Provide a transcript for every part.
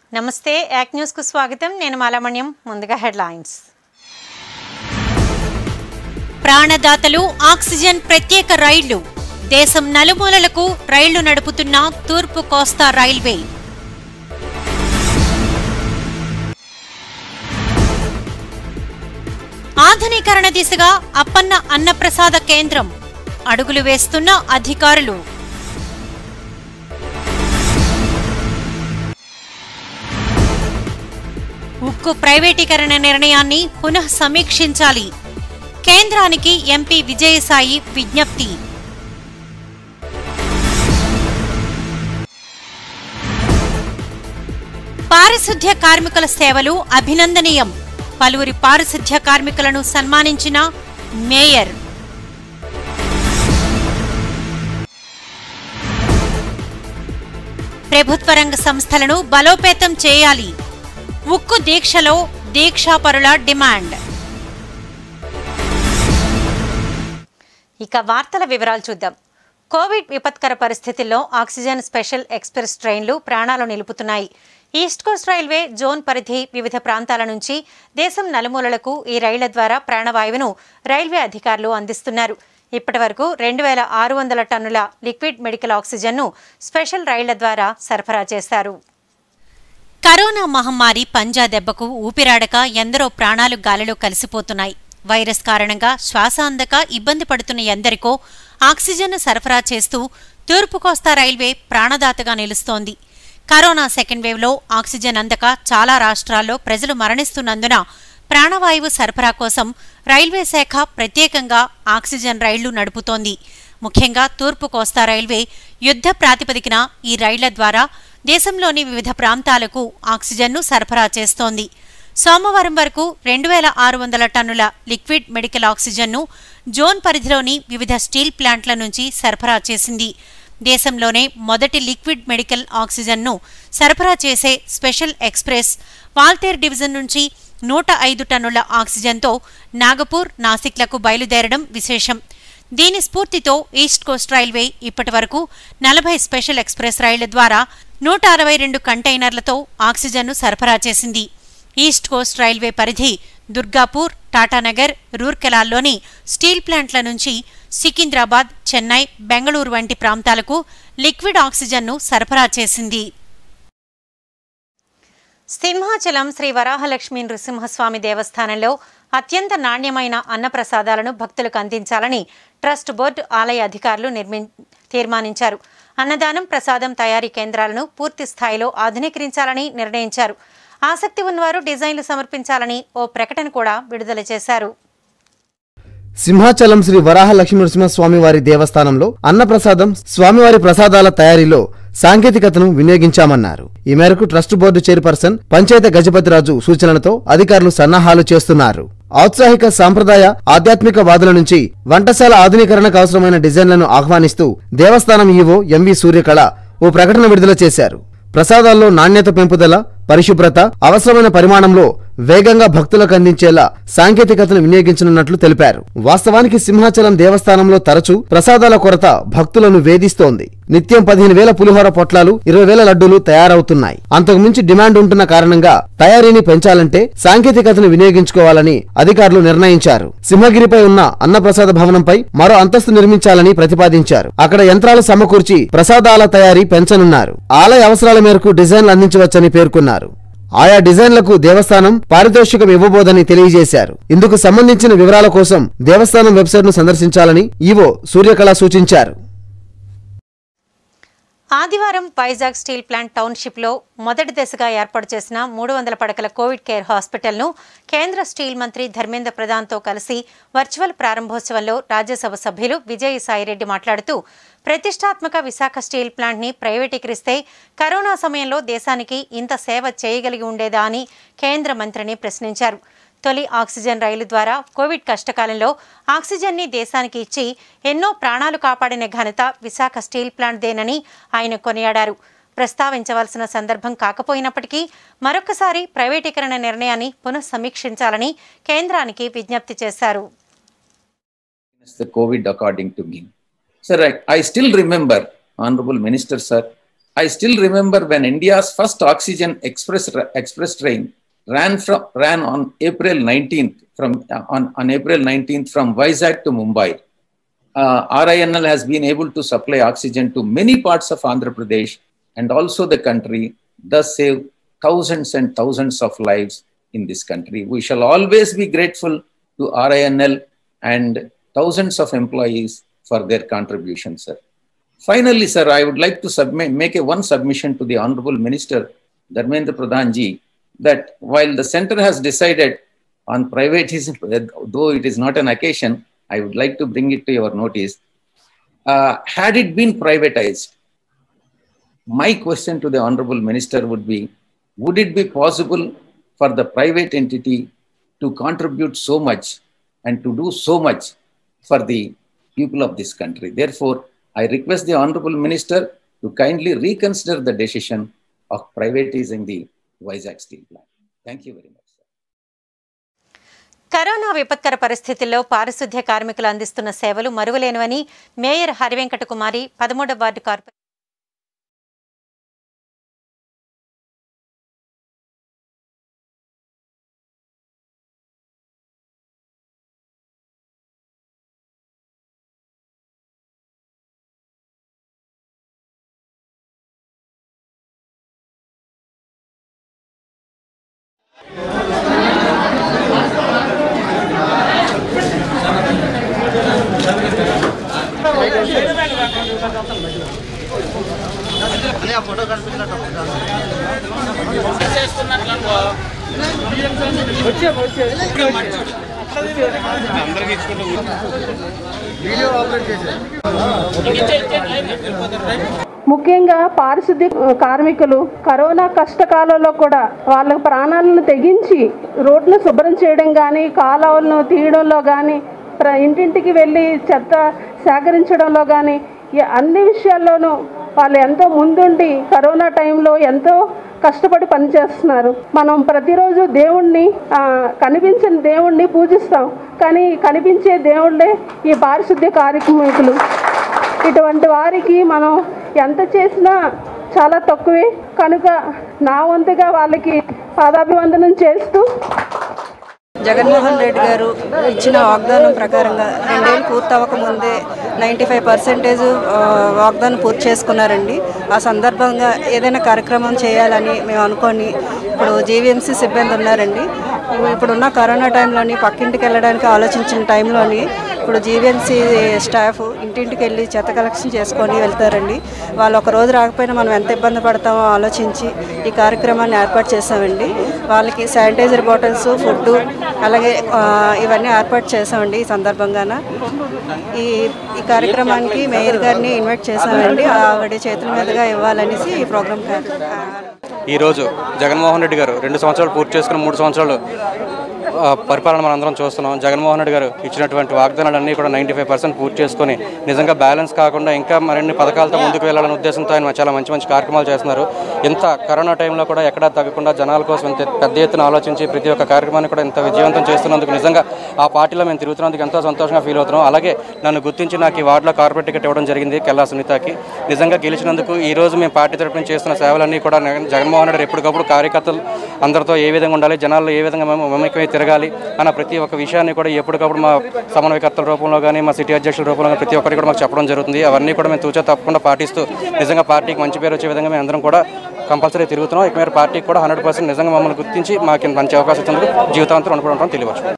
నమస్తే యాక్ న్యూస్కు స్వాగతం నేను మాలామణ్యం ముందుగా హెడ్లైన్స్ ప్రాణదాతలు ఆక్సిజన్ ప్రత్యేక రైళ్లు దేశం నలుమూలలకు రైళ్లు నడుపుతున్న తూర్పు కోస్తా రైల్వే ఆధునీకరణ దిశగా అప్పన్న అన్నప్రసాద కేంద్రం అడుగులు వేస్తున్న అధికారులు ఉక్కు ప్రైవేటీకరణ నిర్ణయాన్ని పునః సమీక్షించాలి కేంద్రానికి ఎంపీ విజయసాయి విజ్ఞప్తి పారిశుద్ధ్య కార్మికుల సేవలు అభినందనీయం పలువురి పారిశుద్ధ్య కార్మికులను సన్మానించిన మేయర్ ప్రభుత్వ రంగ సంస్థలను బలోపేతం చేయాలి ఉక్కు దీక్షలో దీక్షాపరుల డిమాండ్ ఇక వార్తల వివరాలు చూద్దాం కోవిడ్ విపత్కర పరిస్థితుల్లో ఆక్సిజన్ స్పెషల్ ఎక్స్ప్రెస్ ట్రైన్లు ప్రాణాలు నిలుపుతున్నాయి ఈస్ట్ కోస్ట్ రైల్వే జోన్ పరిధి వివిధ ప్రాంతాల నుంచి దేశం నలుమూలలకు ఈ రైళ్ల ద్వారా ప్రాణవాయువును రైల్వే అధికారులు అందిస్తున్నారు ఇప్పటి వరకు రెండు వేల ఆరు వందల టన్నుల లిక్విడ్ మెడికల్ ఆక్సిజన్ను స్పెషల్ రైళ్ల ద్వారా సరఫరా చేశారు కరోనా మహమ్మారి పంజా దెబ్బకు ఊపిరాడక ఎందరో ప్రాణాలు గాలిలో కలిసిపోతున్నాయి వైరస్ కారణంగా శ్వాస అందక ఇబ్బంది పడుతున్న ఎందరికో ఆక్సిజన్ను సరఫరా చేస్తూ తూర్పు కోస్తా రైల్వే ప్రాణదాతగా నిలుస్తోంది కరోనా సెకండ్ వేవ్లో ఆక్సిజన్ అందక చాలా రాష్ట్రాల్లో ప్రజలు మరణిస్తున్నందున ప్రాణవాయువు సరఫరా కోసం రైల్వే శాఖ ప్రత్యేకంగా ఆక్సిజన్ రైళ్లు నడుపుతోంది ముఖ్యంగా తూర్పు కోస్తా రైల్వే యుద్ధ ప్రాతిపదికన ఈ రైళ్ల ద్వారా దేశంలోని వివిధ ప్రాంతాలకు ఆక్సిజన్ను సరఫరా చేస్తోంది సోమవారం వరకు రెండు వేల ఆరు వందల టన్నుల లిక్విడ్ మెడికల్ ఆక్సిజన్ను జోన్ పరిధిలోని వివిధ స్టీల్ ప్లాంట్ల నుంచి సరఫరా చేసింది దేశంలోనే మొదటి లిక్విడ్ మెడికల్ ఆక్సిజన్ను సరఫరా చేసే స్పెషల్ ఎక్స్ప్రెస్ వాల్తేర్ డివిజన్ నుంచి నూట ఐదు టన్నుల ఆక్సిజన్తో నాగపూర్ నాసిక్లకు బయలుదేరడం విశేషం దీని స్ఫూర్తితో ఈస్ట్ కోస్ట్ రైల్వే ఇప్పటి వరకు నలభై స్పెషల్ ఎక్స్ప్రెస్ రైళ్ల ద్వారా నూట అరవై రెండు కంటైనర్లతో ఆక్సిజన్ను సరఫరా చేసింది ఈస్ట్ కోస్ట్ రైల్వే పరిధి దుర్గాపూర్ టాటానగర్ రూర్కెలాల్లోని స్టీల్ ప్లాంట్ల నుంచి సికింద్రాబాద్ చెన్నై బెంగళూరు వంటి ప్రాంతాలకు లిక్విడ్ ఆక్సిజన్ను సరఫరా చేసింది సింహాచలం శ్రీ వరాహలక్ష్మీ నృసింహస్వామి దేవస్థానంలో అత్యంత నాణ్యమైన అన్నప్రసాదాలను భక్తులకు అందించాలని ట్రస్ట్ బోర్డు ఆలయ అధికారులు నిర్మి తీర్మానించారు అన్నదానం ప్రసాదం తయారీ కేంద్రాలను పూర్తి స్థాయిలో ఆధునీకరించాలని నిర్ణయించారు ఆసక్తి ఉన్నవారు డిజైన్లు సమర్పించాలని ఓ ప్రకటన కూడా విడుదల చేశారు సింహాచలం శ్రీ వరాహ లక్ష్మీనరసింహస్వామి వారి దేవస్థానంలో అన్నప్రసాదం స్వామివారి ప్రసాదాల తయారీలో సాంకేతికతను వినియోగించామన్నారు ఈ మేరకు ట్రస్ట్ బోర్డు చైర్పర్సన్ పంచాయత గజపతిరాజు సూచనలతో అధికారులు సన్నాహాలు చేస్తున్నారు ఔత్సాహిక సాంప్రదాయ ఆధ్యాత్మిక వాదుల నుంచి వంటశాల ఆధునీకరణకు అవసరమైన డిజైన్లను ఆహ్వానిస్తూ దేవస్థానం ఈవో ఎంవి సూర్యకళ ఓ ప్రకటన విడుదల చేశారు ప్రసాదాల్లో నాణ్యత పెంపుదల పరిశుభ్రత అవసరమైన పరిమాణంలో వేగంగా భక్తులకు అందించేలా సాంకేతికతను వినియోగించనున్నట్లు తెలిపారు వాస్తవానికి సింహాచలం దేవస్థానంలో తరచూ ప్రసాదాల కొరత భక్తులను వేధిస్తోంది నిత్యం పదిహేను వేల పులిహోర పొట్లాలు ఇరవై వేల లడ్డూలు తయారవుతున్నాయి అంతకు మించి డిమాండ్ ఉంటున్న కారణంగా తయారీని పెంచాలంటే సాంకేతికతను వినియోగించుకోవాలని అధికారులు నిర్ణయించారు సింహగిరిపై ఉన్న అన్నప్రసాద భవనంపై మరో అంతస్తు నిర్మించాలని ప్రతిపాదించారు అక్కడ యంత్రాలు సమకూర్చి ప్రసాదాల తయారీ పెంచనున్నారు ఆలయ అవసరాల మేరకు డిజైన్లు అందించవచ్చని పేర్కొన్నారు ఆయా డిజైన్లకు దేవస్థానం పారితోషికం ఇవ్వబోదని తెలియజేశారు ఇందుకు సంబంధించిన వివరాల కోసం దేవస్థానం వెబ్సైట్ను సందర్శించాలని ఈవో సూర్యకళ సూచించారు ఆదివారం వైజాగ్ స్టీల్ ప్లాంట్ టౌన్షిప్లో మొదటి దశగా ఏర్పాటు చేసిన మూడు వందల పడకల కోవిడ్ కేర్ హాస్పిటల్ను కేంద్ర స్టీల్ మంత్రి ధర్మేంద్ర ప్రధాన్తో కలిసి వర్చువల్ ప్రారంభోత్సవంలో రాజ్యసభ సభ్యులు విజయసాయిరెడ్డి మాట్లాడుతూ ప్రతిష్టాత్మక విశాఖ స్టీల్ ప్లాంట్ని ప్రైవేటీకరిస్తే కరోనా సమయంలో దేశానికి ఇంత సేవ చేయగలిగి ఉండేదా అని కేంద్ర మంత్రిని ప్రశ్నించారు తొలి ఆక్సిజన్ రైలు ద్వారా కోవిడ్ కష్టకాలంలో ఆక్సిజన్ని దేశానికి ఇచ్చి ఎన్నో ప్రాణాలు కాపాడిన ఘనత విశాఖ స్టీల్ ప్లాంట్దేనని ఆయన కొనియాడారు ప్రస్తావించవలసిన సందర్భం కాకపోయినప్పటికీ మరొకసారి ప్రైవేటీకరణ నిర్ణయాన్ని పునఃసమీక్షించాలని కేంద్రానికి విజ్ఞప్తి చేశారు the COVID according to me. Sir, I, I still remember, Honorable Minister, sir, I still remember when India's first oxygen express express train ran from ran on April 19th from on, on April 19th from Vizag to Mumbai. Uh, RINL has been able to supply oxygen to many parts of Andhra Pradesh and also the country, thus save thousands and thousands of lives in this country. We shall always be grateful to RINL and thousands of employees for their contribution, sir. Finally, sir, I would like to submit, make a one submission to the Honorable Minister, Dharmendra Pradhan ji, that while the center has decided on privatism, though it is not an occasion, I would like to bring it to your notice. Uh, had it been privatized, my question to the Honorable Minister would be, would it be possible for the private entity to contribute so much and to do so much for the people of this country? Therefore, I request the Honorable Minister to kindly reconsider the decision of privatizing the Vizag Steel Plant. Thank you very much. Sir. Corona విపత్కర పరిస్థితుల్లో పారిశుద్ధ్య కార్మికులు అందిస్తున్న సేవలు మరువలేనివని mayor Hari Venkata కుమారి పదమూడవ ward corporation ముఖ్యంగా పారిశుద్ధ్య కార్మికులు కరోనా కష్టకాలంలో కూడా వాళ్ళ ప్రాణాలను తెగించి రోడ్లు శుభ్రం చేయడం కానీ కాలువలను తీయడంలో కానీ ప్ర ఇంటింటికి వెళ్ళి చెత్త సేకరించడంలో కానీ ఈ అన్ని విషయాల్లోనూ వాళ్ళు ఎంతో ముందుండి కరోనా టైంలో ఎంతో కష్టపడి పనిచేస్తున్నారు మనం ప్రతిరోజు దేవుణ్ణి ఆ, కనిపించిన దేవుణ్ణి పూజిస్తాం కానీ కనిపించే దేవుళ్ళే ఈ పారిశుద్ధ్య కార్మికులు ఇటువంటి వారికి మనం ఎంత చేసినా చాలా తక్కువే కనుక నా వంతుగా వాళ్ళకి పాదాభివందనం చేస్తూ జగన్మోహన్ రెడ్డి గారు ఇచ్చిన వాగ్దానం ప్రకారంగా రెండేళ్ళు పూర్తి అవ్వకముందే నైంటీ ఫైవ్ పర్సెంటేజ్ వాగ్దానం పూర్తి చేసుకున్నారండి ఆ సందర్భంగా ఏదైనా కార్యక్రమం చేయాలని మేము అనుకొని ఇప్పుడు జీవీఎంసీ సిబ్బంది ఉన్నారండి ఇప్పుడున్న కరోనా టైంలోని పక్కింటికి వెళ్ళడానికి ఆలోచించిన టైంలోని ఇప్పుడు జీవీఎంసీ స్టాఫ్ ఇంటింటికి వెళ్ళి చెత్త కలెక్షన్ చేసుకొని వెళ్తారండి వాళ్ళు ఒక రోజు రాకపోయినా మనం ఎంత ఇబ్బంది పడతామో ఆలోచించి ఈ కార్యక్రమాన్ని ఏర్పాటు చేసామండి వాళ్ళకి శానిటైజర్ బాటిల్స్ ఫుడ్ అలాగే ఆ, ఇవన్నీ ఏర్పాటు చేసామండి ఈ సందర్భంగాన ఈ ఈ కార్యక్రమానికి మేయర్ గారిని ఇన్వైట్ చేసామండి ఆవిడ చేతుల మీదుగా ఇవ్వాలనేసి ఈ ప్రోగ్రామ్ ఈరోజు జగన్మోహన్ రెడ్డి గారు రెండు సంవత్సరాలు పూర్తి చేసుకుని మూడు సంవత్సరాలు ఆ, పరిపాలన మనందరం చూస్తున్నాం జగన్మోహన్ రెడ్డి గారు ఇచ్చినటువంటి వాగ్దానాలన్నీ కూడా నైంటీ ఫైవ్ పర్సెంట్ పూర్తి చేసుకొని నిజంగా బ్యాలెన్స్ కాకుండా ఇంకా మరిన్ని పథకాలతో ముందుకు వెళ్ళాలనే ఉద్దేశంతో ఆయన చాలా మంచి మంచి కార్యక్రమాలు చేస్తున్నారు ఇంత కరోనా టైంలో కూడా ఎక్కడా తగ్గకుండా జనాల కోసం ఇంత పెద్ద ఎత్తున ఆలోచించి ప్రతి ఒక్క కార్యక్రమాన్ని కూడా ఇంత విజయవంతం చేస్తున్నందుకు నిజంగా ఆ పార్టీలో మేము తిరుగుతున్నందుకు ఎంతో సంతోషంగా ఫీల్ అవుతున్నాం అలాగే నన్ను గుర్తించి నాకు ఈ వార్డులో కార్పొరేట్ టికెట్ ఇవ్వడం జరిగింది కెల్లా సునీతకి నిజంగా గెలిచినందుకు ఈ రోజు మేము పార్టీ తరపున చేస్తున్న సేవలన్నీ కూడా జగన్- జగన్మోహన్ రెడ్డి ఎప్పటికప్పుడు కార్యకర్తలు అందరితో ఏ విధంగా ఉండాలి జనాల్లో ఏ విధంగా మేము మమేకమై తిరగాలి అన్న ప్రతి ఒక్క విషయాన్ని కూడా ఎప్పటికప్పుడు మా సమన్వయకర్తల రూపంలో కానీ మా సిటీ అధ్యక్షుల రూపంలో కానీ ప్రతి ఒక్కరికి కూడా మాకు చెప్పడం జరుగుతుంది అవన్నీ కూడా మేము తూచా తప్పకుండా పాటిస్తూ నిజంగా పార్టీకి మంచి పేరు వచ్చే విధంగా మేము అందరం కూడా కంపల్సరీ తిరుగుతున్నాం ఇక మీరు పార్టీకి కూడా హండ్రెడ్ పర్సెంట్ నిజంగా మమ్మల్ని గుర్తించి మాకు మంచి అవకాశం ఇచ్చినందుకు జీవితాంతం రుణపడి ఉంటాం తెలియవచ్చు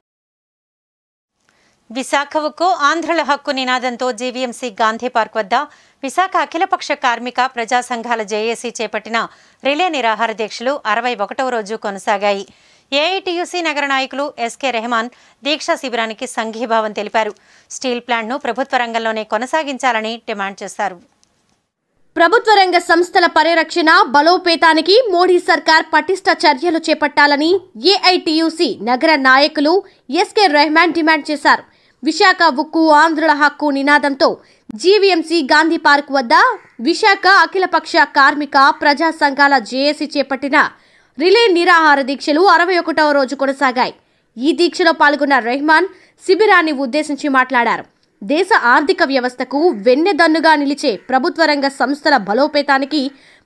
విశాఖ ఉక్కు ఆంధ్రుల హక్కు నినాదంతో జీవీఎంసీ గాంధీ పార్క్ వద్ద విశాఖ అఖిలపక్ష కార్మిక ప్రజా సంఘాల జేఏసీ చేపట్టిన రిలే నిరాహార దీక్షలు అరవై ఒకటవ రోజు కొనసాగాయి ఏఐటియుసి నగర నాయకులు ఎస్కే రెహమాన్ దీక్షా శిబిరానికి సంఘీభావం తెలిపారు స్టీల్ ప్లాంట్ను ప్రభుత్వ రంగంలోనే కొనసాగించాలని డిమాండ్ చేశారు ప్రభుత్వ రంగ సంస్థల పరిరక్షణ బలోపేతానికి మోడీ సర్కార్ పటిష్ట చర్యలు చేపట్టాలని ఏఐటియుసి నగర నాయకులు ఎస్కే రెహమాన్ డిమాండ్ చేశారు విశాఖ ఉక్కు ఆంధ్రుల హక్కు నినాదంతో జీవీఎంసీ గాంధీ పార్క్ వద్ద విశాఖ అఖిలపక్ష కార్మిక ప్రజా సంఘాల జేఏసీ చేపట్టిన రిలే నిరాహార దీక్షలు అరవై ఒకటవ రోజు కొనసాగాయి ఈ దీక్షలో పాల్గొన్న రెహమాన్ శిబిరాన్ని ఉద్దేశించి మాట్లాడారు దేశ ఆర్థిక వ్యవస్థకు వెన్నెదన్నుగా నిలిచే ప్రభుత్వ రంగ సంస్థల బలోపేతానికి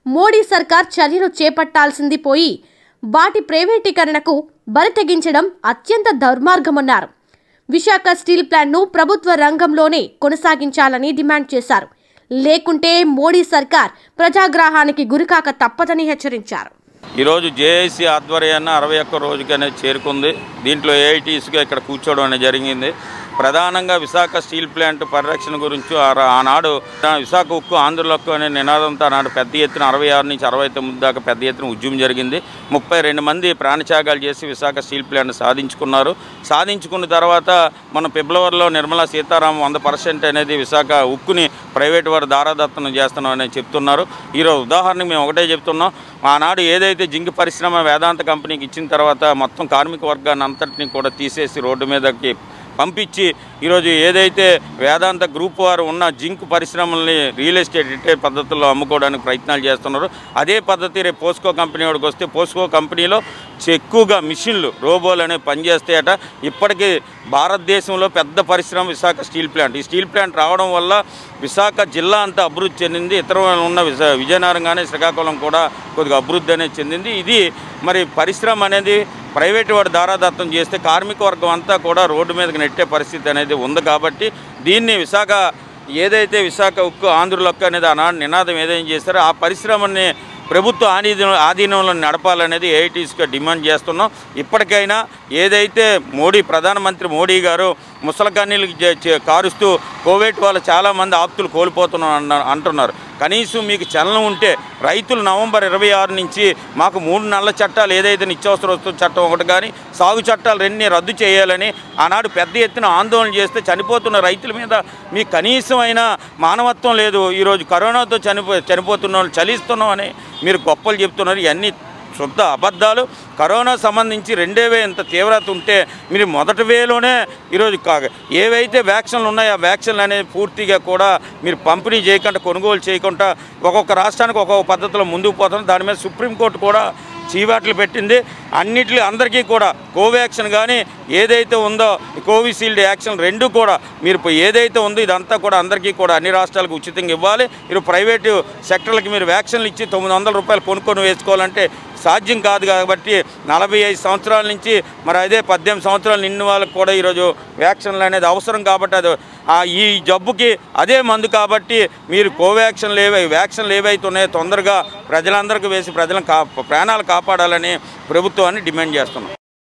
మోడీ సర్కార్ చర్యలు చేపట్టాల్సింది పోయి వాటి ప్రైవేటీకరణకు బరి తెగించడం అత్యంత దుర్మార్గమన్నారు విశాఖ స్టీల్ ప్లాంట్ను ప్రభుత్వ రంగంలోనే కొనసాగించాలని డిమాండ్ చేశారు లేకుంటే మోడీ సర్కార్ ప్రజాగ్రహానికి గురికాక తప్పదని హెచ్చరించారు ఈరోజు జేఏసీ ఆధ్వర్యాన అరవై ఒక్క రోజుకి అనేది చేరుకుంది దీంట్లో ఏఐటీస్గా ఇక్కడ కూర్చోవడం అనేది జరిగింది ప్రధానంగా విశాఖ స్టీల్ ప్లాంట్ పరిరక్షణ గురించి ఆ- ఆనాడు విశాఖ ఉక్కు ఆంధ్రలోక్కు అనే నినాదంతో ఆనాడు పెద్ద ఎత్తున అరవై ఆరు నుంచి అరవై తొమ్మిది దాకా పెద్ద ఎత్తున ఉద్యమం జరిగింది ముప్పై రెండు మంది ప్రాణత్యాగాలు చేసి విశాఖ స్టీల్ ప్లాంట్ సాధించుకున్నారు సాధించుకున్న తర్వాత మన ఫిబ్రవరిలో నిర్మలా సీతారామన్ వంద పర్సెంట్ అనేది విశాఖ ఉక్కుని ప్రైవేట్ వారు దారాదత్తనం చేస్తున్నాం అని చెప్తున్నారు ఈరోజు ఉదాహరణకు మేము ఒకటే చెప్తున్నాం ఆనాడు ఏదైతే జింక్ పరిశ్రమ వేదాంత కంపెనీకి ఇచ్చిన తర్వాత మొత్తం కార్మిక వర్గాన్ని అంతటిని కూడా తీసేసి రోడ్డు మీదకి పంపించి ఈరోజు ఏదైతే వేదాంత గ్రూప్ వారు ఉన్న జింక్ పరిశ్రమల్ని రియల్ ఎస్టేట్ రిటైల్ పద్ధతుల్లో అమ్ముకోవడానికి ప్రయత్నాలు చేస్తున్నారు అదే పద్ధతి రేపు పోస్కో కంపెనీ వాడికి వస్తే పోస్కో కంపెనీలో ఎక్కువగా మిషన్లు రోబోలు అనేవి పనిచేస్తాయట ఇప్పటికీ భారతదేశంలో పెద్ద పరిశ్రమ విశాఖ స్టీల్ ప్లాంట్ ఈ స్టీల్ ప్లాంట్ రావడం వల్ల విశాఖ జిల్లా అంతా అభివృద్ధి చెందింది ఇతర ఉన్న విశా విజయనగరం కానీ శ్రీకాకుళం కూడా కొద్దిగా అభివృద్ధి అనేది చెందింది ఇది మరి పరిశ్రమ అనేది ప్రైవేట్ వాడు దారాదత్తం చేస్తే కార్మిక వర్గం అంతా కూడా రోడ్డు మీదకి నెట్టే పరిస్థితి అనేది ఉంది కాబట్టి దీన్ని విశాఖ ఏదైతే విశాఖ ఉక్కు ఆంధ్రులక్కు అనేది ఆనాడు నినాదం ఏదైనా చేస్తారో ఆ పరిశ్రమని ప్రభుత్వ ఆధీనం ఆధీనంలో నడపాలనేది ఏఐటీస్గా డిమాండ్ చేస్తున్నాం ఇప్పటికైనా ఏదైతే మోడీ ప్రధానమంత్రి మోడీ గారు ముసలకన్నీళ్ళు చే- చే- కారుస్తూ కోవిడ్ వల్ల చాలామంది ఆప్తులు కోల్పోతున్నాం అన్న- అంటున్నారు కనీసం మీకు చలనం ఉంటే రైతులు నవంబర్ ఇరవై ఆరు నుంచి మాకు మూడు నెలల చట్టాలు ఏదైతే నిత్యావసర వస్తువుల చట్టం ఒకటి కానీ సాగు చట్టాలు రెండుని రద్దు చేయాలని ఆనాడు పెద్ద ఎత్తున ఆందోళన చేస్తే చనిపోతున్న రైతుల మీద మీకు కనీసం అయినా మానవత్వం లేదు ఈరోజు కరోనాతో చనిపో చనిపోతున్న వాళ్ళు చలిస్తున్నాం అని మీరు గొప్పలు చెప్తున్నారు ఇవన్నీ శుద్ధ అబద్ధాలు కరోనా సంబంధించి రెండే వే ఇంత తీవ్రత ఉంటే మీరు మొదటి వేలోనే ఈరోజు కా ఏవైతే వ్యాక్సిన్లు ఉన్నాయో ఆ వ్యాక్సిన్లు అనేవి పూర్తిగా కూడా మీరు పంపిణీ చేయకుండా కొనుగోలు చేయకుండా ఒక్కొక్క రాష్ట్రానికి ఒక్కొక్క పద్ధతిలో ముందుకు పోతున్నారు దాని మీద సుప్రీంకోర్టు కూడా చీవాట్లు పెట్టింది అన్నిటి అందరికీ కూడా కోవాక్సిన్ కానీ ఏదైతే ఉందో కోవిషీల్డ్ యాక్షన్ రెండు కూడా మీరు ఇప్పుడు ఏదైతే ఉందో ఇదంతా కూడా అందరికీ కూడా అన్ని రాష్ట్రాలకు ఉచితంగా ఇవ్వాలి మీరు ప్రైవేటు సెక్టర్లకి మీరు వ్యాక్సిన్లు ఇచ్చి తొమ్మిది వందల రూపాయలు కొనుక్కొని వేసుకోవాలంటే సాధ్యం కాదు కాబట్టి నలభై ఐదు సంవత్సరాల నుంచి మరి అదే పద్దెనిమిది సంవత్సరాలు నిన్న వాళ్ళకి కూడా ఈరోజు వ్యాక్సిన్లు అనేది అవసరం కాబట్టి అది ఆ ఈ జబ్బుకి అదే మందు కాబట్టి మీరు కోవాక్సిన్లు ఏవై వ్యాక్సిన్లు ఏవైతే ఉన్నాయో తొందరగా ప్రజలందరికీ వేసి ప్రజలను కా ప్రాణాలు కాపాడాలని ప్రభుత్వాన్ని డిమాండ్ చేస్తున్నాం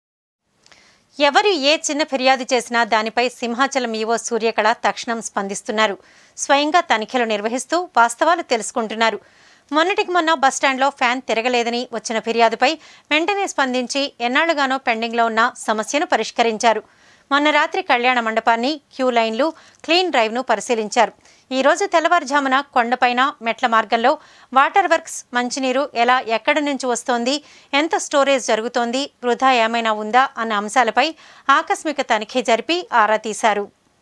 ఎవరు ఏ చిన్న ఫిర్యాదు చేసినా దానిపై సింహాచలం ఈవో సూర్యకళ తక్షణం స్పందిస్తున్నారు స్వయంగా తనిఖీలు నిర్వహిస్తూ వాస్తవాలు తెలుసుకుంటున్నారు మొన్నటికి మొన్న బస్టాండ్లో ఫ్యాన్ తిరగలేదని వచ్చిన ఫిర్యాదుపై వెంటనే స్పందించి ఎన్నాళ్లుగానో పెండింగ్లో ఉన్న సమస్యను పరిష్కరించారు మొన్న రాత్రి కళ్యాణ మండపాన్ని క్యూ లైన్లు క్లీన్ డ్రైవ్ను పరిశీలించారు ఈ రోజు తెల్లవారుజామున కొండపైన మెట్ల మార్గంలో వాటర్ వర్క్స్ మంచినీరు ఎలా ఎక్కడి నుంచి వస్తోంది ఎంత స్టోరేజ్ జరుగుతోంది వృధా ఏమైనా ఉందా అన్న అంశాలపై ఆకస్మిక తనిఖీ జరిపి ఆరా తీశారు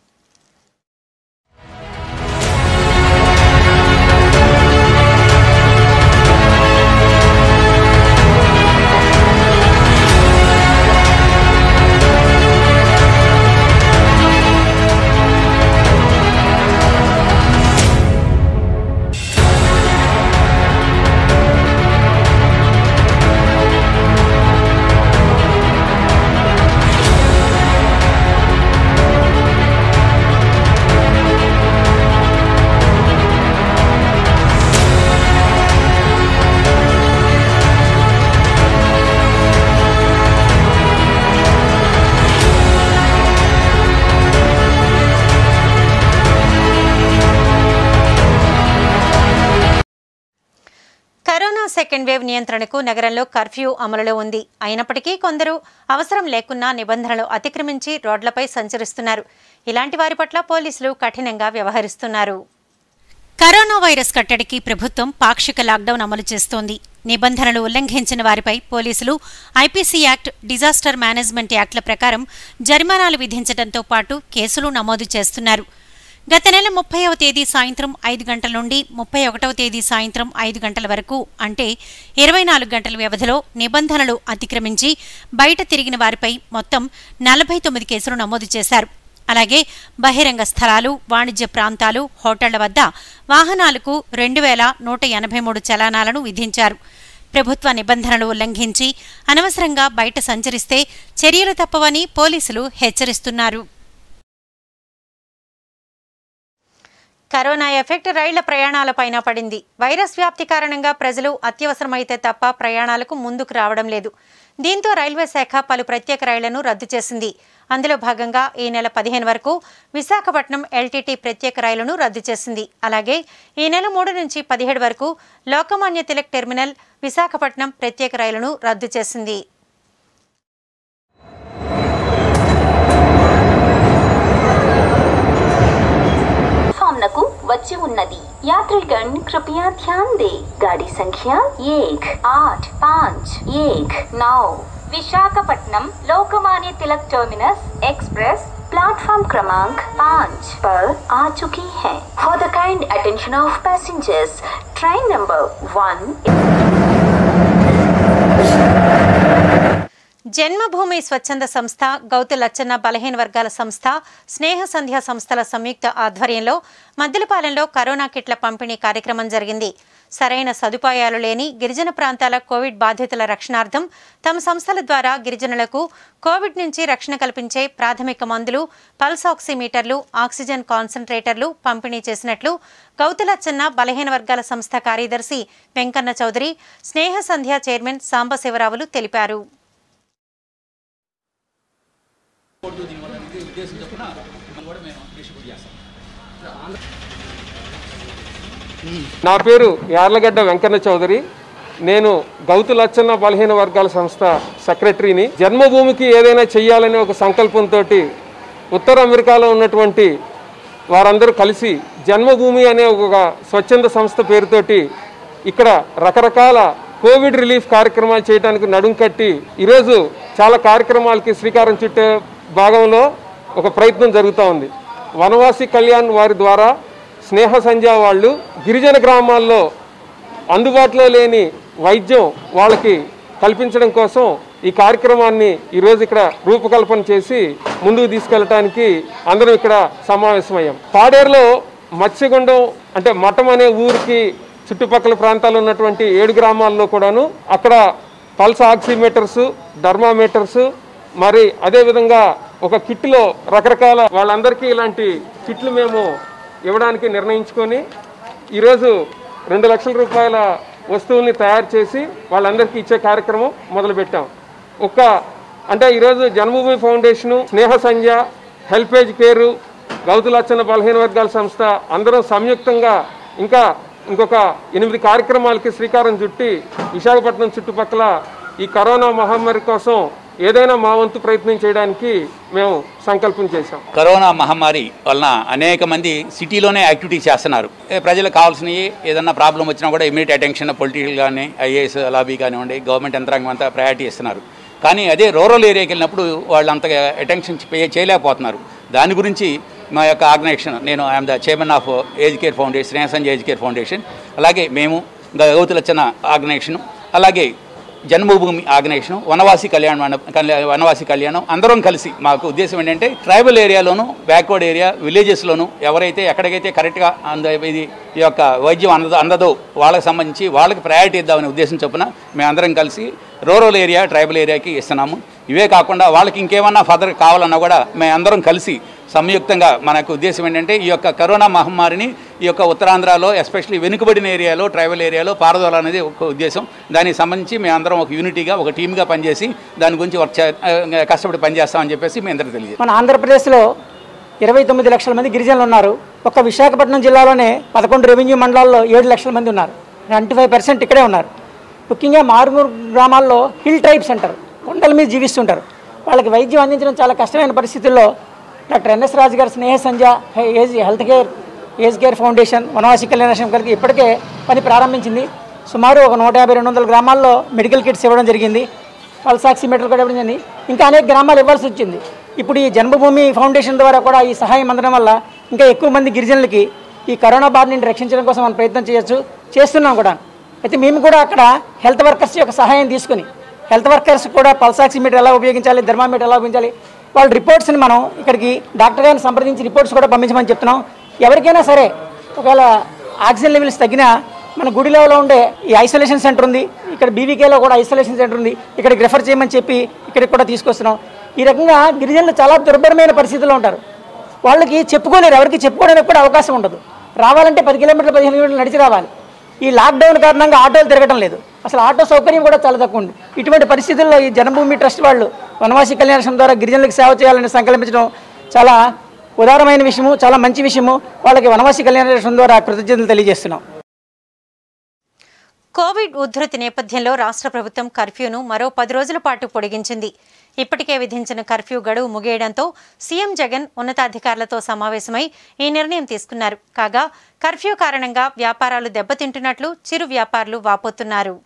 కరోనా సెకండ్ వేవ్ నియంత్రణకు నగరంలో కర్ఫ్యూ అమలులో ఉంది అయినప్పటికీ కొందరు అవసరం లేకున్నా నిబంధనలు అతిక్రమించి రోడ్లపై సంచరిస్తున్నారు ఇలాంటి వారి పట్ల పోలీసులు కఠినంగా వ్యవహరిస్తున్నారు కరోనా వైరస్ కట్టడికి ప్రభుత్వం పాక్షిక లాక్డౌన్ అమలు చేస్తోంది నిబంధనలు ఉల్లంఘించిన వారిపై పోలీసులు ఐపీసీ యాక్ట్ డిజాస్టర్ మేనేజ్మెంట్ యాక్ట్ల ప్రకారం జరిమానాలు విధించడంతో పాటు కేసులు నమోదు చేస్తున్నారు గత నెల ముప్పైవ తేదీ సాయంత్రం ఐదు గంటల నుండి ముప్పై ఒకటవ తేదీ సాయంత్రం ఐదు గంటల వరకు అంటే ఇరవై నాలుగు గంటల వ్యవధిలో నిబంధనలు అతిక్రమించి బయట తిరిగిన వారిపై మొత్తం నలభై తొమ్మిది కేసులు నమోదు చేశారు అలాగే బహిరంగ స్థలాలు వాణిజ్య ప్రాంతాలు హోటళ్ల వద్ద వాహనాలకు రెండు వేల నూట ఎనభై మూడు చలానాలను విధించారు ప్రభుత్వ నిబంధనలు ఉల్లంఘించి అనవసరంగా బయట సంచరిస్తే చర్యలు తప్పవని పోలీసులు హెచ్చరిస్తున్నారు కరోనా ఎఫెక్ట్ రైళ్ల ప్రయాణాలపైన పడింది వైరస్ వ్యాప్తి కారణంగా ప్రజలు అత్యవసరమైతే తప్ప ప్రయాణాలకు ముందుకు రావడం లేదు దీంతో రైల్వే శాఖ పలు ప్రత్యేక రైళ్లను రద్దు చేసింది అందులో భాగంగా ఈ నెల పదిహేను వరకు విశాఖపట్నం ఎల్టీటీ ప్రత్యేక రైలును రద్దు చేసింది అలాగే ఈ నెల మూడు నుంచి పదిహేడు వరకు లోకమాన్య తిలక్ టెర్మినల్ విశాఖపట్నం ప్రత్యేక రైలును రద్దు చేసింది प्लेटफॉर्म వచ్చి ఉన్నది यात्रीगण कृपया ध्यान दे गाड़ी संख्या एक आठ पाँच एक नौ Visakhapatnam Lokmanya Tilak terminus express platform क्रमांक पाँच पर आ चुकी है for the kind attention of passengers train number one Janmabhoomi స్వచ్ఛంద సంస్థ గౌతు లచ్చన్న బలహీన వర్గాల సంస్థ స్నేహ సంధ్య సంస్థల సంయుక్త ఆధ్వర్యంలో మద్దిలపాలెంలో కరోనా కిట్ల పంపిణీ కార్యక్రమం జరిగింది సరైన సదుపాయాలు లేని గిరిజన ప్రాంతాల కోవిడ్ బాధితుల రక్షణార్థం తమ సంస్థల ద్వారా గిరిజనులకు కోవిడ్ నుంచి రక్షణ కల్పించే ప్రాథమిక మందులు పల్స్ ఆక్సిమీటర్లు ఆక్సిజన్ కాన్సన్ట్రేటర్లు పంపిణీ చేసినట్లు గౌతులచ్చన్న బలహీన వర్గాల సంస్థ కార్యదర్శి వెంకన్న చౌదరి స్నేహ సంధ్య చైర్మన్ సాంబశివరావులు తెలిపారు నా పేరు యార్లగడ్డ వెంకన్న చౌదరి నేను గౌతు లచ్చన్న బలహీన వర్గాల సంస్థ సెక్రటరీని జన్మభూమికి ఏదైనా చెయ్యాలనే ఒక సంకల్పంతో ఉత్తర అమెరికాలో ఉన్నటువంటి వారందరూ కలిసి జన్మభూమి అనే ఒక స్వచ్ఛంద సంస్థ పేరుతోటి ఇక్కడ రకరకాల కోవిడ్ రిలీఫ్ కార్యక్రమాలు చేయడానికి నడుం కట్టి ఈరోజు చాలా కార్యక్రమాలకి శ్రీకారం చుట్టే భాగంలో ఒక ప్రయత్నం జరుగుతూ ఉంది వనవాసి కళ్యాణ్ వారి ద్వారా స్నేహ సంధ్య వాళ్ళు గిరిజన గ్రామాల్లో అందుబాటులో లేని వైద్యం వాళ్ళకి కల్పించడం కోసం ఈ కార్యక్రమాన్ని ఈరోజు ఇక్కడ రూపకల్పన చేసి ముందుకు తీసుకెళ్ళటానికి అందరం ఇక్కడ సమావేశమయ్యాం పాడేరులో మత్స్యగుండం అంటే మఠం అనే ఊరికి చుట్టుపక్కల ప్రాంతాల్లో ఉన్నటువంటి ఏడు గ్రామాల్లో కూడాను అక్కడ పల్స్ ఆక్సిమీటర్స్ థర్మామీటర్స్ మరి అదేవిధంగా ఒక కిట్లో రకరకాల వాళ్ళందరికీ ఇలాంటి కిట్లు మేము ఇవ్వడానికి నిర్ణయించుకొని ఈరోజు రెండు లక్షల రూపాయల వస్తువుల్ని తయారు చేసి వాళ్ళందరికీ ఇచ్చే కార్యక్రమం మొదలుపెట్టాం ఒక అంటే ఈరోజు Janmabhoomi foundation Sneha Sandhya HelpAge care Gouthulatchanna బలహీన వర్గాల సంస్థ అందరం సంయుక్తంగా ఇంకా ఇంకొక ఎనిమిది కార్యక్రమాలకి శ్రీకారం చుట్టి విశాఖపట్నం చుట్టుపక్కల ఈ కరోనా మహమ్మారి కోసం ఏదైనా మా వంతు ప్రయత్నం చేయడానికి మేము సంకల్పం చేశాం కరోనా మహమ్మారి వలన అనేక మంది సిటీలోనే యాక్టివిటీ చేస్తున్నారు ఏ ప్రజలకు కావాల్సినవి ఏదన్నా ప్రాబ్లం వచ్చినా కూడా ఇమీడియట్ అటెన్షన్ పొలిటికల్ కానీ ఐఏఎస్ లాబీ కానివ్వండి గవర్నమెంట్ యంత్రాంగం అంతా ప్రయారిటీ ఇస్తున్నారు కానీ అదే రూరల్ ఏరియాకి వెళ్ళినప్పుడు వాళ్ళు అంతగా అటెన్షన్ పే చేయలేకపోతున్నారు దాని గురించి మా యొక్క ఆర్గనైజేషన్ నేను I'm the chairman of age care foundation Sneha Sanjay age care foundation అలాగే మేము గౌతులచ్చన ఆర్గనైజేషన్ అలాగే జన్మభూమి ఆర్గనైజేషన్ వనవాసి కళ్యాణ మండపం కళ్యా- వనవాసి కళ్యాణం అందరం కలిసి మాకు ఉద్దేశం ఏంటంటే ట్రైబల్ ఏరియాలోను బ్యాక్వర్డ్ ఏరియా విలేజెస్లోను ఎవరైతే ఎక్కడికైతే కరెక్ట్గా అంద ఇది ఈ యొక్క వైద్యం అందదో అందదో వాళ్ళకి సంబంధించి వాళ్ళకి ప్రయారిటీ ఇద్దామనే ఉద్దేశం చొప్పున మేమందరం కలిసి రూరల్ ఏరియా ట్రైబల్ ఏరియాకి ఇస్తున్నాము ఇవే కాకుండా వాళ్ళకి ఇంకేమన్నా ఫర్దర్ కావాలన్నా కూడా మేమందరం కలిసి సంయుక్తంగా మనకు ఉద్దేశం ఏంటంటే ఈ యొక్క కరోనా మహమ్మారిని ఈ యొక్క ఉత్తరాంధ్రలో ఎస్పెషల్లీ వెనుకబడిన ఏరియాలో ట్రైబల్ ఏరియాలో పారదోలాలనేది ఒక ఉద్దేశం దానికి సంబంధించి మేమందరం ఒక యూనిటీగా ఒక టీమ్గా పనిచేసి దాని గురించి వర్క్ చే- ఆ, కష్టపడి పనిచేస్తామని చెప్పేసి మీ అందరికీ తెలియదు మన ఆంధ్రప్రదేశ్లో ఇరవై తొమ్మిది లక్షల మంది గిరిజనులు ఉన్నారు ఒక్క విశాఖపట్నం జిల్లాలోనే పదకొండు రెవెన్యూ మండలాల్లో ఏడు లక్షల మంది ఉన్నారు ట్వంటీ ఫైవ్ పర్సెంట్ ఇక్కడే ఉన్నారు ముఖ్యంగా మారుమూరు గ్రామాల్లో హిల్ ట్రైబ్స్ అంటారు కొండల మీద జీవిస్తుంటారు వాళ్ళకి వైద్యం అందించడం చాలా కష్టమైన పరిస్థితుల్లో డాక్టర్ ఎన్ఎస్ రాజు గారి స్నేహ సంధ్య హె- age health care age care foundation Vanavasi Kalyana కలిగి ఇప్పటికే పని ప్రారంభించింది సుమారు ఒక నూట యాభై రెండు వందల గ్రామాల్లో మెడికల్ కిట్స్ ఇవ్వడం జరిగింది పల్స్ ఆక్సిమీటర్ కూడా ఇవ్వడం జరిగింది ఇంకా అనేక గ్రామాలు ఇవ్వాల్సి వచ్చింది ఇప్పుడు ఈ జన్మభూమి ఫౌండేషన్ ద్వారా కూడా ఈ సహాయం అందడం వల్ల ఇంకా ఎక్కువ మంది గిరిజనులకి ఈ కరోనా బారి నుండి రక్షించడం కోసం మనం ప్రయత్నం చేయొచ్చు చేస్తున్నాం కూడా అయితే మేము కూడా అక్కడ హెల్త్ వర్కర్స్ యొక్క సహాయం తీసుకుని హెల్త్ వర్కర్స్ కూడా పల్స్ ఆక్సిమీటర్ ఎలా ఉపయోగించాలి థర్మామీటర్ ఎలా ఉపయోగించాలి వాళ్ళ రిపోర్ట్స్ని మనం ఇక్కడికి డాక్టర్ గారిని సంప్రదించి రిపోర్ట్స్ కూడా పంపించమని చెప్తున్నాం ఎవరికైనా సరే ఒకవేళ ఆక్సిజన్ లెవెల్స్ తగ్గినా మన గుడిలో ఉండే ఈ ఐసోలేషన్ సెంటర్ ఉంది ఇక్కడ బీవీకేలో కూడా ఐసోలేషన్ సెంటర్ ఉంది ఇక్కడికి రెఫర్ చేయమని చెప్పి ఇక్కడికి కూడా తీసుకొస్తున్నాం ఈ రకంగా గిరిజనులు చాలా దుర్భరమైన పరిస్థితుల్లో ఉంటారు వాళ్ళకి చెప్పుకోలేరు ఎవరికి చెప్పుకోవడానికి కూడా అవకాశం ఉండదు రావాలంటే పది కిలోమీటర్లు పదిహేను కిలోమీటర్లు నడిచి రావాలి ఈ లాక్డౌన్ కారణంగా ఆటోలు తిరగడం లేదు అసలు ఆటో సౌకర్యం కూడా చాలా తక్కువ ఉంది ఇటువంటి పరిస్థితుల్లో ఈ జనభూమి ట్రస్ట్ వాళ్ళు వనవాసి కళ్యాణం ద్వారా గిరిజనులకు సేవ చేయాలని సంకల్పించడం చాలా ఉదారమైన విషయము చాలా మంచి విషయము వాళ్ళకి వనవాసి కళ్యాణ ద్వారా కృతజ్ఞతలు తెలియజేస్తున్నాం కోవిడ్ ఉధృతి నేపథ్యంలో రాష్ట్ర ప్రభుత్వం కర్ఫ్యూను మరో పది రోజుల పాటు పొడిగించింది ఇప్పటికే విధించిన కర్ఫ్యూ గడువు ముగియడంతో సీఎం జగన్ ఉన్నతాధికారులతో సమావేశమై ఈ నిర్ణయం తీసుకున్నారు కాగా కర్ఫ్యూ కారణంగా వ్యాపారాలు దెబ్బతింటున్నట్లు చిరు వ్యాపారులు వాపోతున్నారు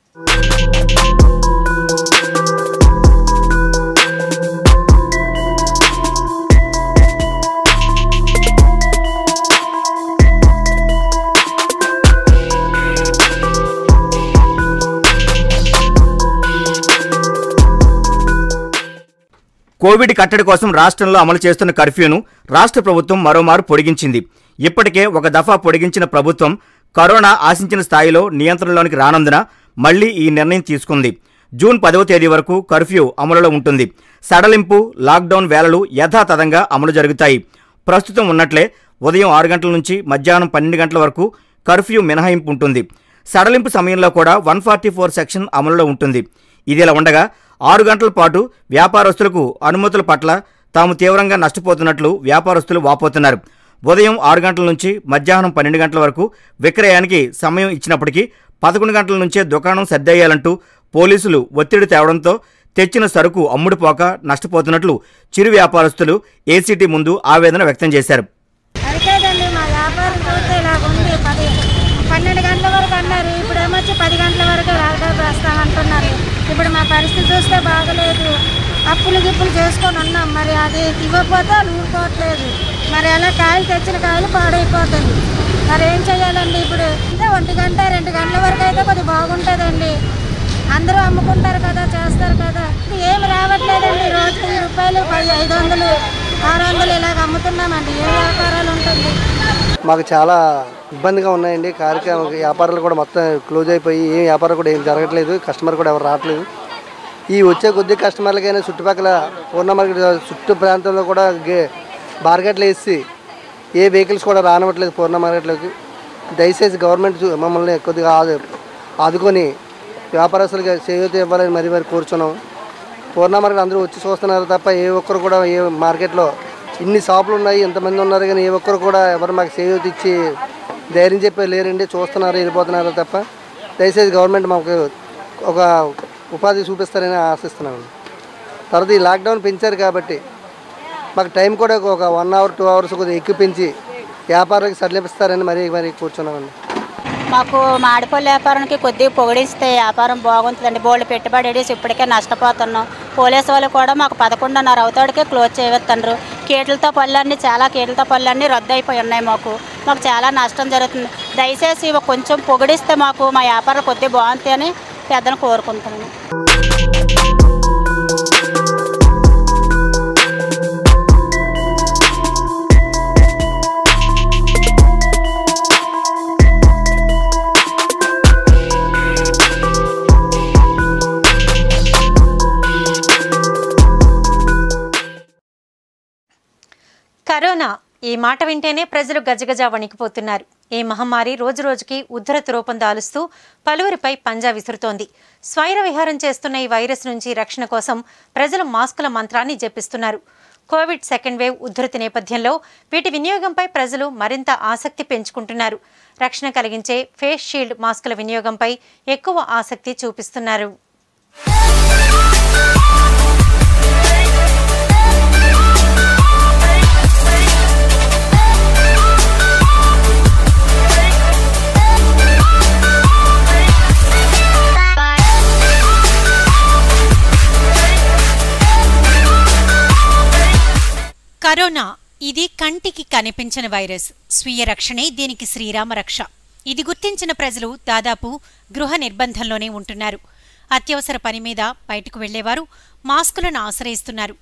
కోవిడ్ కట్టడి కోసం రాష్ట్రంలో అమలు చేస్తున్న కర్ఫ్యూను రాష్ట్ర ప్రభుత్వం మరోమారు పొడిగించింది ఇప్పటికే ఒక దఫా పొడిగించిన ప్రభుత్వం కరోనా ఆశించిన స్థాయిలో నియంత్రణలోనికి రానందున మళ్లీ ఈ నిర్ణయం తీసుకుంది జూన్ పదవ తేదీ వరకు కర్ఫ్యూ అమలులో ఉంటుంది సడలింపు లాక్డౌన్ వేళలు యథాతథంగా అమలు జరుగుతాయి ప్రస్తుతం ఉన్నట్లే ఉదయం ఆరు గంటల నుంచి మధ్యాహ్నం పన్నెండు గంటల వరకు కర్ఫ్యూ మినహాయింపు ఉంటుంది సడలింపు సమయంలో కూడా వన్ ఫార్టీ ఫోర్ సెక్షన్ అమలులో ఉంటుంది ఇదిలా ఉండగా ఆరు గంటల పాటు వ్యాపారస్తులకు అనుమతుల పట్ల తాము తీవ్రంగా నష్టపోతున్నట్లు వ్యాపారస్తులు వాపోతున్నారు ఉదయం ఆరు గంటల నుంచి మధ్యాహ్నం పన్నెండు గంటల వరకు విక్రయానికి సమయం ఇచ్చినప్పటికీ పదకొండు గంటల నుంచే దుకాణం సర్దేయాలంటూ పోలీసులు ఒత్తిడి తేవడంతో తెచ్చిన సరుకు అమ్ముడుపోక నష్టపోతున్నట్లు చిరు వ్యాపారస్తులు ఏసీటీ ముందు ఆవేదన వ్యక్తం చేశారు అయితేదండి మా వ్యాపారం చూస్తే ఇలాగ ఉంది పది పన్నెండు గంటల వరకు అన్నారు ఇప్పుడు ఏమొచ్చి పది గంటల వరకు లాక్డౌన్ వేస్తామంటున్నారు ఇప్పుడు మా పరిస్థితి చూస్తే బాగలేదు అప్పులు గిప్పులు చేసుకొని ఉన్నాం మరి అది ఇవ్వకపోతే వాళ్ళు ఊరుకోవట్లేదు మరి అలా కాయలు తెచ్చిన కాయలు పాడైపోతుంది మరి ఏం చేయాలండి ఇప్పుడు అంటే ఒంటి గంట రెండు గంటల వరకు అయితే కొద్దిగా బాగుంటుందండి అందరూ అమ్ముకుంటారు కదా చేస్తారు కదా ఏమి రావట్లేదండి రోజుకి వెయ్యి రూపాయలు పది ఐదు వందలు ఆరు వందలు ఇలాగ అమ్ముతున్నామండి ఏ వ్యాపారాలు ఉంటుంది మాకు చాలా ఇబ్బందిగా ఉన్నాయండి కార్యక్రమ వ్యాపారాలు కూడా మొత్తం క్లోజ్ అయిపోయి ఏ వ్యాపారం కూడా ఏం జరగట్లేదు కస్టమర్ కూడా ఎవరు రావట్లేదు ఈ వచ్చే కొద్ది కస్టమర్లకైనా చుట్టుపక్కల పూర్ణ మార్కెట్ చుట్టూ ప్రాంతంలో కూడా గే బార్గెట్లు వేసి ఏ వెహికల్స్ కూడా రానివ్వట్లేదు పూర్ణ మార్కెట్లోకి దయచేసి గవర్నమెంట్ చూ- మమ్మల్ని కొద్దిగా ఆదు ఆదుకొని వ్యాపారస్తులుగా చేయూత ఇవ్వాలని మరీ మరి కోరుచున్నాం పూర్ణ మార్కెట్ అందరూ వచ్చి చూస్తున్నారు తప్ప ఏ ఒక్కరు కూడా ఏ మార్కెట్లో ఇన్ని షాపులు ఉన్నాయి ఇంతమంది ఉన్నారు కానీ ఏ ఒక్కరు కూడా ఎవరు మాకు చేయూత ఇచ్చి ధైర్యం చెప్పే లేరండి చూస్తున్నారు వెళ్ళిపోతున్నారు తప్ప దయచేసి గవర్నమెంట్ మాకు ఒక ఉపాధి చూపిస్తారని ఆశిస్తున్నాను తర్వాత ఈ లాక్డౌన్ పెంచారు కాబట్టి మాకు టైం కూడా ఒక వన్ అవర్ టూ అవర్స్ కొద్దిగా ఎక్కువ పెంచి వ్యాపారానికి సడలిపిస్తారని మరీ మరీ కూర్చున్నామండి మాకు మాడిపల్లి వ్యాపారానికి కొద్దిగా పొగిడిస్తే వ్యాపారం బాగుంటుందండి బోల్డ్ పెట్టుబడి వేసి ఇప్పటికే నష్టపోతున్నాం పోలీసు వాళ్ళు కూడా మాకు పదకొండున్నర అవుతాడికే క్లోజ్ చేయవద్దన్నారు కేట్లతో పళ్ళన్నీ చాలా కేట్లతో పళ్ళన్నీ రద్దు అయిపోయి ఉన్నాయి మాకు మాకు చాలా నష్టం జరుగుతుంది దయచేసి ఇవి కొంచెం పొగిడిస్తే మాకు మా వ్యాపారం కొద్దిగా బాగుంటుంది అని పెద్దను కోరుకుంటున్నాను కరోనా ఈ మాట వింటేనే ప్రజలు గజగజ వణికిపోతున్నారు ఈ మహమ్మారి రోజురోజుకి ఉద్ధృత రూపం దాలుస్తూ పలువురిపై పంజా విసురుతోంది స్వైర విహారం చేస్తున్న ఈ వైరస్ నుంచి రక్షణ కోసం ప్రజలు మాస్కుల మంత్రాన్ని జపిస్తున్నారు కోవిడ్ సెకండ్ వేవ్ ఉద్ధృతి నేపథ్యంలో వీటి వినియోగంపై ప్రజలు మరింత ఆసక్తి పెంచుకుంటున్నారు రక్షణ కలిగించే ఫేస్ షీల్డ్ మాస్కుల వినియోగంపై ఎక్కువ ఆసక్తి చూపిస్తున్నారు కరోనా ఇది కంటికి కనిపించని వైరస్ స్వీయ రక్షణే దీనికి శ్రీరామ రక్ష ఇది గుర్తించిన ప్రజలు దాదాపు గృహ నిర్బంధంలోనే ఉంటున్నారు అత్యవసర పని మీద బయటకు వెళ్లేవారు మాస్కులను ఆశ్రయిస్తున్నారు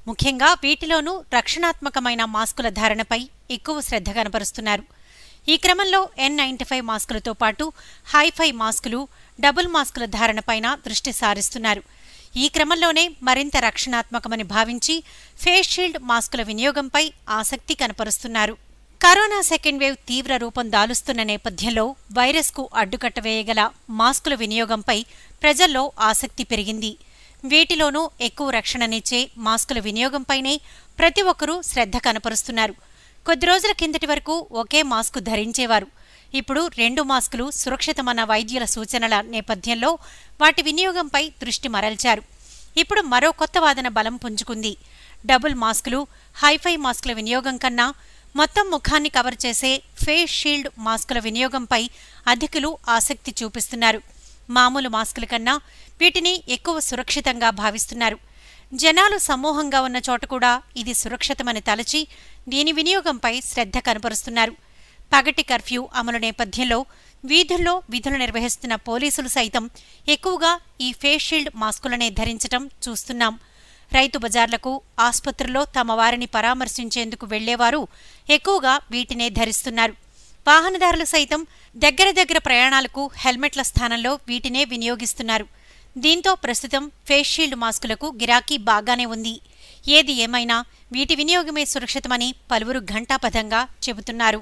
ముఖ్యంగా వీటిలోనూ రక్షణాత్మకమైన మాస్కుల ధారణపై ఎక్కువ శ్రద్ధ కనపరుస్తున్నారు ఈ క్రమంలో ఎన్ నైంటీ ఫైవ్ మాస్కులతో పాటు హైఫై మాస్కులు డబుల్ మాస్కుల ధారణపైన దృష్టి సారిస్తున్నారు ఈ క్రమంలోనే మరింత రక్షణాత్మకమని భావించి ఫేస్ షీల్డ్ మాస్కుల వినియోగంపై ఆసక్తి కనపరుస్తున్నారు కరోనా సెకండ్ వేవ్ తీవ్ర రూపం దాలుస్తున్న నేపథ్యంలో వైరస్కు అడ్డుకట్ట వేయగల మాస్కుల వినియోగంపై ప్రజల్లో ఆసక్తి పెరిగింది వీటిలోనూ ఎక్కువ రక్షణనిచ్చే మాస్కుల వినియోగంపైనే ప్రతి ఒక్కరూ శ్రద్ధ కనపరుస్తున్నారు కొద్ది రోజుల కిందటి వరకు ఒకే మాస్కు ధరించేవారు ఇప్పుడు రెండు మాస్కులు సురక్షితమన్న వైద్యుల సూచనల నేపథ్యంలో వాటి వినియోగంపై దృష్టి మరల్చారు ఇప్పుడు మరో కొత్త వాదన బలం పుంజుకుంది డబుల్ మాస్కులు హైఫై మాస్కుల వినియోగం కన్నా మొత్తం ముఖాన్ని కవర్ చేసే ఫేస్ షీల్డ్ మాస్కుల వినియోగంపై అధికులు ఆసక్తి చూపిస్తున్నారు మామూలు మాస్కుల కన్నా వీటిని ఎక్కువ సురక్షితంగా భావిస్తున్నారు జనాలు సమూహంగా ఉన్న చోట కూడా ఇది సురక్షితమని తలచి దీని వినియోగంపై శ్రద్ధ కనపరుస్తున్నారు పగటి కర్ఫ్యూ అమలు నేపథ్యంలో వీధుల్లో విధులు నిర్వహిస్తున్న పోలీసులు సైతం ఎక్కువగా ఈ ఫేస్ షీల్డ్ మాస్కులనే ధరించటం చూస్తున్నాం రైతు బజార్లకు ఆసుపత్రుల్లో తమ వారిని పరామర్శించేందుకు వెళ్లేవారు ఎక్కువగా వీటినే ధరిస్తున్నారు వాహనదారులు సైతం దగ్గర దగ్గర ప్రయాణాలకు హెల్మెట్ల స్థానంలో వీటినే వినియోగిస్తున్నారు దీంతో ప్రస్తుతం ఫేస్ షీల్డ్ మాస్కులకు గిరాకీ బాగానే ఉంది ఏది ఏమైనా వీటి వినియోగమే సురక్షితమని పలువురు ఘంటాపథంగా చెబుతున్నారు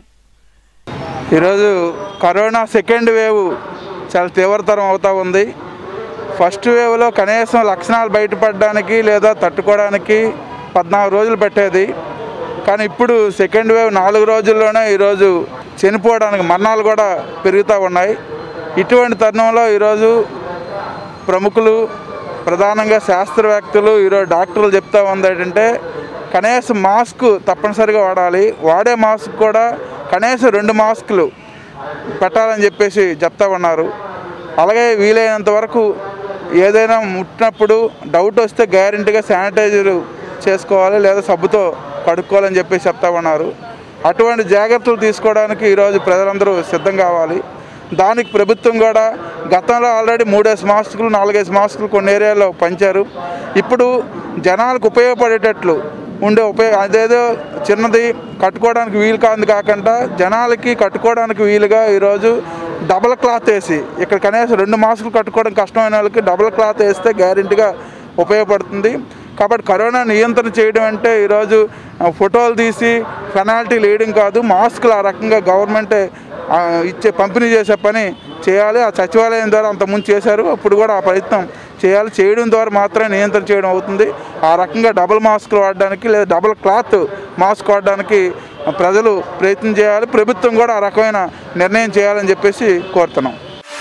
ఈరోజు కరోనా సెకండ్ వేవ్ చాలా తీవ్రతరం అవుతూ ఉంది ఫస్ట్ వేవ్లో కనీసం లక్షణాలు బయటపడడానికి లేదా తట్టుకోవడానికి పద్నాలుగు రోజులు పట్టేది కానీ ఇప్పుడు సెకండ్ వేవ్ నాలుగు రోజుల్లోనే ఈరోజు చనిపోవడానికి మరణాలు కూడా పెరుగుతూ ఉన్నాయి ఇటువంటి తరుణంలో ఈరోజు ప్రముఖులు ప్రధానంగా శాస్త్రవేత్తలు ఈరోజు డాక్టర్లు చెప్తా ఉంది ఏంటంటే కనీసం మాస్క్ తప్పనిసరిగా వాడాలి వాడే మాస్క్ కూడా కనీసం రెండు మాస్కులు పెట్టాలని చెప్పేసి చెప్తా ఉన్నారు అలాగే వీలైనంత వరకు ఏదైనా ముట్టినప్పుడు డౌట్ వస్తే గ్యారంటీగా శానిటైజర్ చేసుకోవాలి లేదా సబ్బుతో కడుక్కోవాలని చెప్పేసి చెప్తా ఉన్నారు అటువంటి జాగ్రత్తలు తీసుకోవడానికి ఈరోజు ప్రజలందరూ సిద్ధం కావాలి దానికి ప్రభుత్వం కూడా గతంలో ఆల్రెడీ మూడేసి మాస్కులు నాలుగేసి మాస్కులు కొన్ని ఏరియాల్లో పంచారు ఇప్పుడు జనాలకు ఉపయోగపడేటట్లు ఉండే ఉపయోగం అదేదో చిన్నది కట్టుకోవడానికి వీలు కాదు కాకుండా జనాలకి కట్టుకోవడానికి వీలుగా ఈరోజు డబల్ క్లాత్ వేసి ఇక్కడ కనీసం రెండు మాస్కులు కట్టుకోవడం కష్టమైన వాళ్ళకి డబల్ క్లాత్ వేస్తే గ్యారెంటీగా ఉపయోగపడుతుంది కాబట్టి కరోనా నియంత్రణ చేయడం అంటే ఈరోజు ఆ, ఫోటోలు తీసి పెనాల్టీలు వేయడం కాదు మాస్కులు ఆ రకంగా గవర్నమెంటే ఆ, ఇచ్చే పంపిణీ చేసే పని చేయాలి ఆ సచివాలయం ద్వారా అంతకుముందు చేశారు అప్పుడు కూడా ఆ ప్రయత్నం చేయాలి చేయడం ద్వారా మాత్రమే నియంత్రణ చేయడం అవుతుంది ఆ రకంగా డబుల్ మాస్కులు వాడడానికి లేదా డబుల్ క్లాత్ మాస్క్ వాడడానికి ప్రజలు ప్రయత్నం చేయాలి ప్రభుత్వం కూడా ఆ రకమైన నిర్ణయం చేయాలని చెప్పేసి కోరుతున్నాం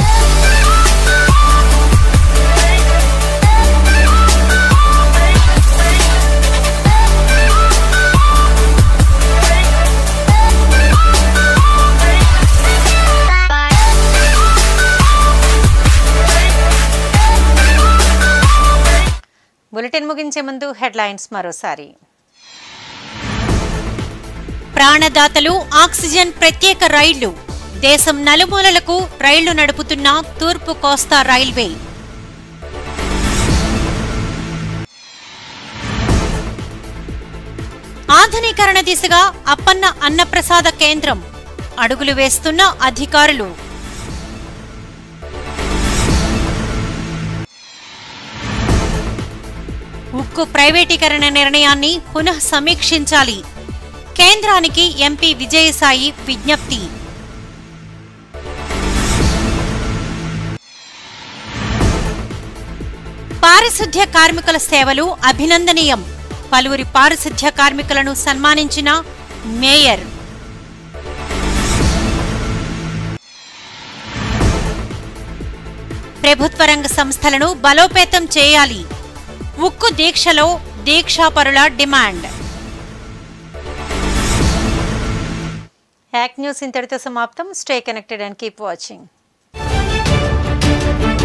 బులెటిన్ ముగించే ముందు హెడ్లైన్స్ మరోసారి ప్రాణదాతలు ఆక్సిజన్ ప్రత్యేక రైళ్లు దేశం నలుమూలలకు రైళ్లు నడుపుతున్న తూర్పు కోస్తా రైల్వే ఆధునీకరణ దిశగా అప్పన్న అన్నప్రసాద కేంద్రం అడుగులు వేస్తున్న అధికారులు ఉక్కు ప్రైవేటీకరణ నిర్ణయాన్ని పునః సమీక్షించాలి కేంద్రానికి ఎంపీ విజయసాయి విజ్ఞప్తి పారిశుద్ధ్య కార్మికుల సేవలు అభినందనీయం పలువురి పారిశుద్ధ్య కార్మికులను సన్మానించిన మేయర్ ప్రభుత్వ రంగ సంస్థలను బలోపేతం చేయాలి ఉక్కు దీక్షలో దీక్షాపరుల డిమాండ్ యాక్ న్యూస్ ఇంతటితో సమాప్తం stay connected and keep watching